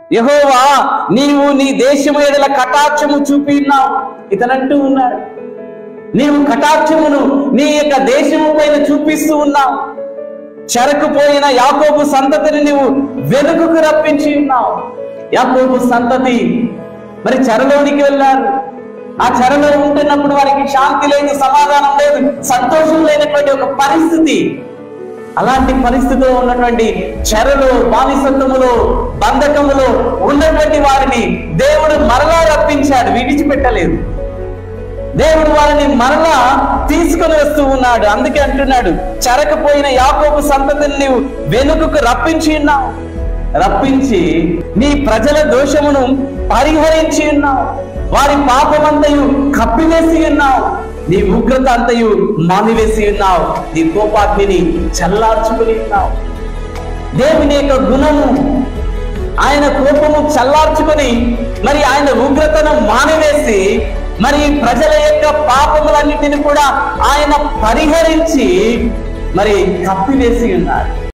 యహోవా నీవు నీ దేశము ఎడల కటాక్షము చూపి ఉన్నావు ఇతనంటూ ఉన్నాడు నీవు కటాక్షమును నీ యొక్క దేశము పైన చూపిస్తూ ఉన్నావు చెరకుపోయిన యాకోబు సంతతిని నీవు వెనుకకు రప్పించి ఉన్నావు యాకోబు సంతతి మరి చెరలోనికి వెళ్ళారు ఆ చెరలో ఉంటున్నప్పుడు వారికి శాంతి లేదు సమాధానం లేదు సంతోషం లేనటువంటి ఒక పరిస్థితి అలాంటి పరిస్థితిలో ఉన్నటువంటి చెరలో బానిసత్వములో బంధకములో ఉన్నటువంటి వారిని దేవుడు మరలా రప్పించాడు విడిచిపెట్టలేదు దేవుడు వారిని మరలా తీసుకొని వస్తూ ఉన్నాడు అందుకే అంటున్నాడు చెరకపోయిన యాకోబు సంతతిని నీవు వెనుకకు రప్పించి ఉన్నావు రప్పించి నీ ప్రజల దోషమును పరిహరించి ఉన్నావు వారి పాపమంతయు కప్పివేసి ఉన్నావు నీ ఉగ్రత అంతయు మానివేసి ఉన్నావు నీ కోపాగ్నిని చల్లార్చుకుని ఉన్నావు దేవుని యొక్క గుణము ఆయన కోపము చల్లార్చుకొని మరి ఆయన ఉగ్రతను మానివేసి మరి ప్రజల యొక్క పాపములన్నిటిని కూడా ఆయన పరిహరించి మరి కప్పివేసి ఉన్నాడు